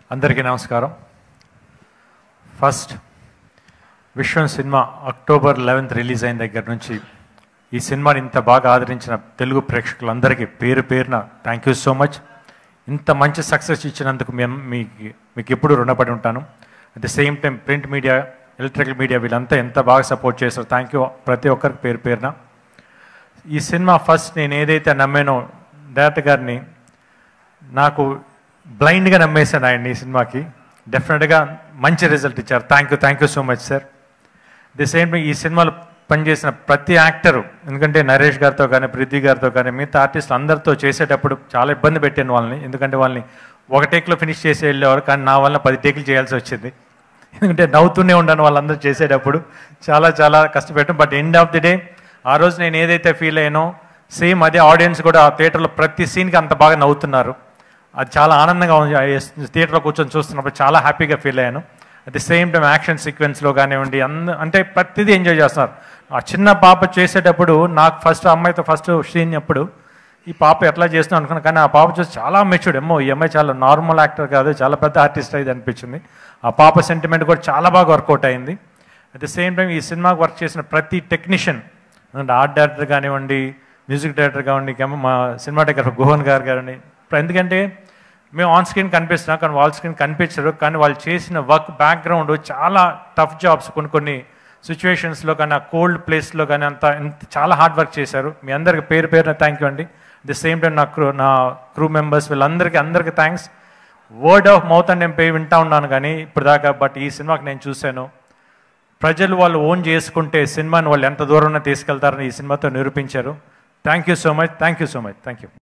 అందరికీ నమస్కారం ఫస్ట్ విశ్వం సినిమా అక్టోబర్ లెవెన్త్ రిలీజ్ అయిన దగ్గర నుంచి ఈ సినిమాని ఇంత బాగా ఆదరించిన తెలుగు ప్రేక్షకులందరికీ పేరు పేరున థ్యాంక్ యూ సో మచ్ ఇంత మంచి సక్సెస్ ఇచ్చినందుకు మేము మీకు మీకు ఎప్పుడు రుణపడి ఉంటాను at the same time print media electrical media వీళ్ళంతా ఎంత బాగా సపోర్ట్ చేశారో థ్యాంక్ యూ ప్రతి ఒక్కరికి పేరు పేరున ఈ సినిమా ఫస్ట్ నేను ఏదైతే నమ్మానో డైరెక్టర్ గారిని నాకు బ్లైండ్గా నమ్మేశాను ఆయన ఈ సినిమాకి డెఫినెట్గా మంచి రిజల్ట్ ఇచ్చారు thank you thank you so much sir the same ఈ సినిమాలో పనిచేసిన ప్రతి యాక్టరు ఎందుకంటే నరేష్ గారితో కానీ పృథ్వీ గారితో కానీ మిగతా ఆర్టిస్టులు అందరితో చేసేటప్పుడు చాలా ఇబ్బంది పెట్టాను వాళ్ళని ఎందుకంటే వాళ్ళని ఒక టేక్లో ఫినిష్ చేసి వెళ్ళేవారు కానీ నా వల్ల పది టేకులు చేయాల్సి వచ్చింది ఎందుకంటే నవ్వుతూనే ఉన్నాను వాళ్ళందరూ చేసేటప్పుడు చాలా చాలా కష్టపెట్టాం but end of the day ఆ రోజు నేను ఏదైతే ఫీల్ అయ్యానో సేమ్ అదే ఆడియన్స్ కూడా ఆ థియేటర్లో ప్రతి సీన్కి అంత బాగా నవ్వుతున్నారు అది చాలా ఆనందంగా ఉంది థియేటర్లో కూర్చొని చూస్తున్నప్పుడు చాలా హ్యాపీగా ఫీల్ అయ్యాను at the same time action సీక్వెన్స్లో కానివ్వండి అంద అంటే ప్రతిదీ ఎంజాయ్ చేస్తున్నారు ఆ చిన్న పాప చేసేటప్పుడు నాకు ఫస్ట్ అమ్మాయితో ఫస్ట్ సీన్ అప్పుడు ఈ పాప ఎట్లా చేస్తున్నాం అనుకున్నాను కానీ ఆ పాప చూసి చాలా మెచ్యూర్డ్ ఏమో ఈ అమ్మాయి చాలా నార్మల్ యాక్టర్ కాదు చాలా పెద్ద ఆర్టిస్ట్ అయింది అనిపించింది ఆ పాప సెంటిమెంట్ కూడా చాలా బాగా వర్కౌట్ అయింది అట్ ది సేమ్ టైం ఈ సినిమాకి వర్క్ చేసిన ప్రతి టెక్నీషియన్ అంటే ఆర్ట్ డైరెక్టర్ కానివ్వండి మ్యూజిక్ డైరెక్టర్ కానివ్వండి ఇంకా మా సినిమాటోగ్రఫర్ గుహన్ గారు కానివ్వండి ఇప్పుడు ఎందుకంటే మేము ఆన్ స్క్రీన్ కనిపిస్తున్నాం కానీ వాళ్ళ స్క్రీన్ కనిపించరు కానీ వాళ్ళు చేసిన వర్క్ బ్యాక్గ్రౌండ్ చాలా టఫ్ జాబ్స్ కొన్ని కొన్ని సిచ్యువేషన్స్లో కానీ ఆ కోల్డ్ ప్లేస్లో కానీ అంత ఎంత చాలా హార్డ్ వర్క్ చేశారు మీ అందరికి పేరు పేరున థ్యాంక్ యూ అండి ది సేమ్ టైం నా క్రూ నా క్రూ మెంబర్స్ వీళ్ళందరికీ అందరికీ థ్యాంక్స్ వర్డ్ ఆఫ్ మౌత్ అని నేను పే వింటా ఉన్నాను కానీ ఇప్పుడు దాకా బట్ ఈ సినిమాకి నేను చూశాను ప్రజలు వాళ్ళు ఓన్ చేసుకుంటే సినిమాని వాళ్ళు ఎంత దూరంలో తీసుకెళ్తారని ఈ సినిమాతో నిరూపించారు thank you so much thank you so much thank you